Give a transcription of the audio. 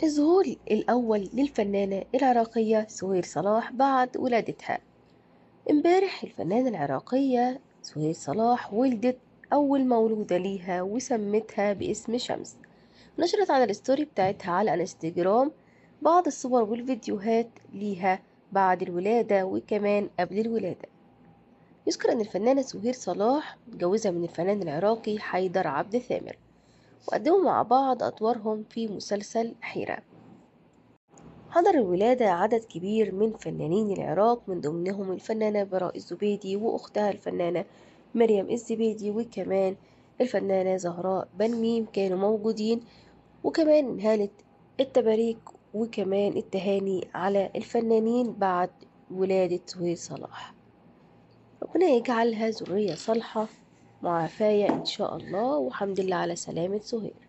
الظهور الأول للفنانة العراقية سهير صلاح بعد ولادتها امبارح الفنانة العراقية سهير صلاح ولدت أول مولودة ليها وسمتها باسم شمس نشرت على الستوري بتاعتها على انستجرام بعض الصور والفيديوهات ليها بعد الولادة وكمان قبل الولادة يذكر أن الفنانة سهير صلاح متجوزة من الفنان العراقي حيدر عبد ثامر وقدموا مع بعض أدوارهم في مسلسل حيرة حضر الولادة عدد كبير من فنانين العراق من ضمنهم الفنانة براء الزبيدي وأختها الفنانة مريم الزبيدي وكمان الفنانة زهراء بن ميم كانوا موجودين وكمان انهالت التباريك وكمان التهاني على الفنانين بعد ولادة سهير صلاح ربنا يجعلها ذرية صالحة معافاة إن شاء الله وحمد لله على سلامة سهير